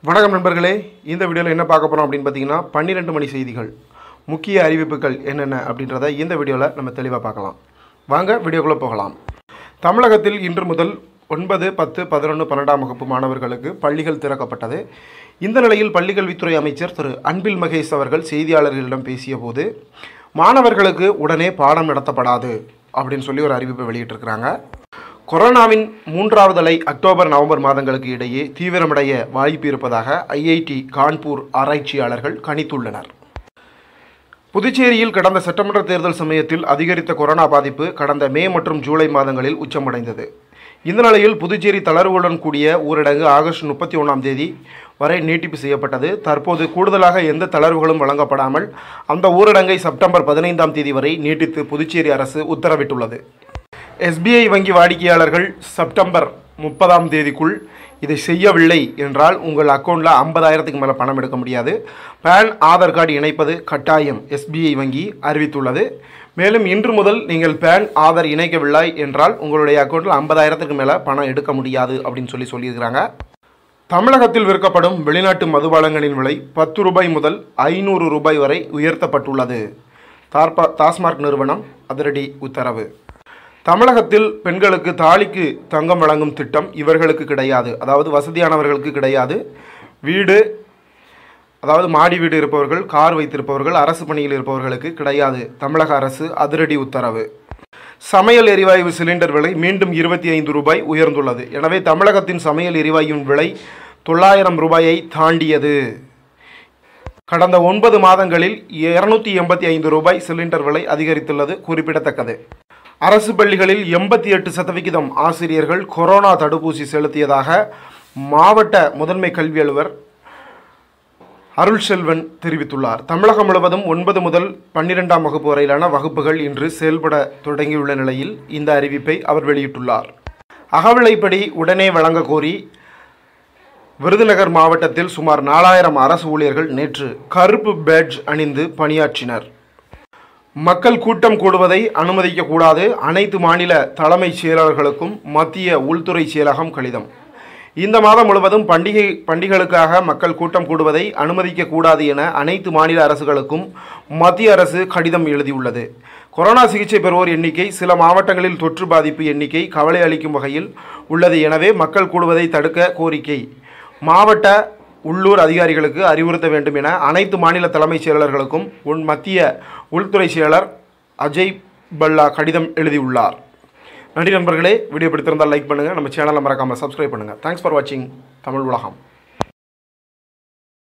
வணக்கம் நண்பர்களே இந்த வீடியோவில் என்ன பார்க்க போகிறோம் அப்படின்னு பார்த்தீங்கன்னா பன்னிரெண்டு மணி செய்திகள் முக்கிய அறிவிப்புகள் என்னென்ன அப்படின்றத இந்த வீடியோவில் நம்ம தெளிவாக பார்க்கலாம் வாங்க வீடியோக்குள்ளே போகலாம் தமிழகத்தில் இன்று முதல் ஒன்பது பத்து பதினொன்று பன்னெண்டாம் வகுப்பு மாணவர்களுக்கு பள்ளிகள் திறக்கப்பட்டது இந்த நிலையில் பள்ளிக்கல்வித்துறை அமைச்சர் திரு அன்பில் மகேஷ் அவர்கள் செய்தியாளர்களிடம் பேசிய போது மாணவர்களுக்கு உடனே பாடம் நடத்தப்படாது அப்படின்னு சொல்லி ஒரு அறிவிப்பை வெளியிட்டிருக்கிறாங்க கொரோனாவின் மூன்றாவது அலை அக்டோபர் நவம்பர் மாதங்களுக்கு இடையே தீவிரமடைய வாய்ப்பு இருப்பதாக ஐஐடி கான்பூர் ஆராய்ச்சியாளர்கள் கணித்துள்ளனர் புதுச்சேரியில் கடந்த சட்டமன்ற தேர்தல் சமயத்தில் அதிகரித்த கொரோனா பாதிப்பு கடந்த மே மற்றும் ஜூலை மாதங்களில் உச்சமடைந்தது இந்த நிலையில் புதுச்சேரி தளர்வுடன் கூடிய ஊரடங்கு ஆகஸ்ட் முப்பத்தி ஒன்றாம் தேதி வரை நீட்டிப்பு செய்யப்பட்டது தற்போது கூடுதலாக எந்த தளர்வுகளும் வழங்கப்படாமல் அந்த ஊரடங்கை செப்டம்பர் பதினைந்தாம் தேதி வரை நீட்டித்து புதுச்சேரி அரசு உத்தரவிட்டுள்ளது எஸ்பிஐ வங்கி வாடிக்கையாளர்கள் செப்டம்பர் முப்பதாம் தேதிக்குள் இதை செய்யவில்லை என்றால் உங்கள் அக்கௌண்ட்டில் ஐம்பதாயிரத்துக்கு மேலே பணம் எடுக்க முடியாது பேன் ஆதார் கார்டு இணைப்பது கட்டாயம் எஸ்பிஐ வங்கி அறிவித்துள்ளது மேலும் இன்று முதல் நீங்கள் பேன் ஆதார் இணைக்கவில்லை என்றால் உங்களுடைய அக்கௌண்ட்டில் ஐம்பதாயிரத்துக்கு மேலே பணம் எடுக்க முடியாது அப்படின்னு சொல்லி சொல்லியிருக்கிறாங்க தமிழகத்தில் விற்கப்படும் வெளிநாட்டு மதுபானங்களின் விலை பத்து ரூபாய் முதல் ஐநூறு ரூபாய் வரை உயர்த்தப்பட்டுள்ளது தார்பா டாஸ்மார்க் நிறுவனம் அதிரடி உத்தரவு தமிழகத்தில் பெண்களுக்கு தாலிக்கு தங்கம் வழங்கும் திட்டம் இவர்களுக்கு கிடையாது அதாவது வசதியானவர்களுக்கு கிடையாது வீடு அதாவது மாடி வீடு இருப்பவர்கள் கார் வைத்திருப்பவர்கள் அரசு பணியில் இருப்பவர்களுக்கு கிடையாது தமிழக அரசு அதிரடி உத்தரவு சமையல் எரிவாயு சிலிண்டர் விலை மீண்டும் இருபத்தி ஐந்து ரூபாய் உயர்ந்துள்ளது எனவே தமிழகத்தின் சமையல் எரிவாயுவின் விலை தொள்ளாயிரம் ரூபாயை தாண்டியது கடந்த ஒன்பது மாதங்களில் இருநூத்தி எண்பத்தி ஐந்து ரூபாய் சிலிண்டர் விலை அதிகரித்துள்ளது குறிப்பிடத்தக்கது அரசு பள்ளிகளில் எண்பத்தி எட்டு சதவிகிதம் ஆசிரியர்கள் கொரோனா தடுப்பூசி செலுத்தியதாக மாவட்ட முதன்மை கல்வி அலுவலர் அருள் செல்வன் தெரிவித்துள்ளார் தமிழகம் முழுவதும் ஒன்பது முதல் பன்னிரெண்டாம் வகுப்பு வரையிலான வகுப்புகள் இன்று செயல்பட தொடங்கியுள்ள நிலையில் இந்த அறிவிப்பை அவர் வெளியிட்டுள்ளார் அகவிலைப்படி உடனே வழங்க கோரி விருதுநகர் மாவட்டத்தில் சுமார் நாலாயிரம் அரசு ஊழியர்கள் நேற்று கருப்பு பேட்ஜ் அணிந்து பணியாற்றினர் மக்கள் கூட்டம் கூடுவதை அனுமதிக்கக்கூடாது அனைத்து மாநில தலைமைச் செயலாளர்களுக்கும் மத்திய உள்துறை செயலகம் கடிதம் இந்த மாதம் முழுவதும் பண்டிகை பண்டிகைகளுக்காக மக்கள் கூட்டம் கூடுவதை அனுமதிக்கக்கூடாது என அனைத்து மாநில அரசுகளுக்கும் மத்திய அரசு கடிதம் எழுதியுள்ளது கொரோனா சிகிச்சை பெறுவோர் எண்ணிக்கை சில மாவட்டங்களில் தொற்று பாதிப்பு எண்ணிக்கை கவலை அளிக்கும் வகையில் உள்ளது எனவே மக்கள் கூடுவதை தடுக்க கோரிக்கை மாவட்ட உள்ளூர் அதிகாரிகளுக்கு அறிவுறுத்த வேண்டும் என அனைத்து மாநில தலைமைச் செயலாளர்களுக்கும் உன் மத்திய உள்துறை செயலர் அஜய் பல்லா கடிதம் எழுதியுள்ளார் நன்றி நண்பர்களே வீடியோ பிடித்திருந்தால் லைக் பண்ணுங்கள் நம்ம சேனலை மறக்காமல் சப்ஸ்கிரைப் பண்ணுங்கள் தேங்க்ஸ் ஃபார் வாட்சிங் தமிழ் உலகம்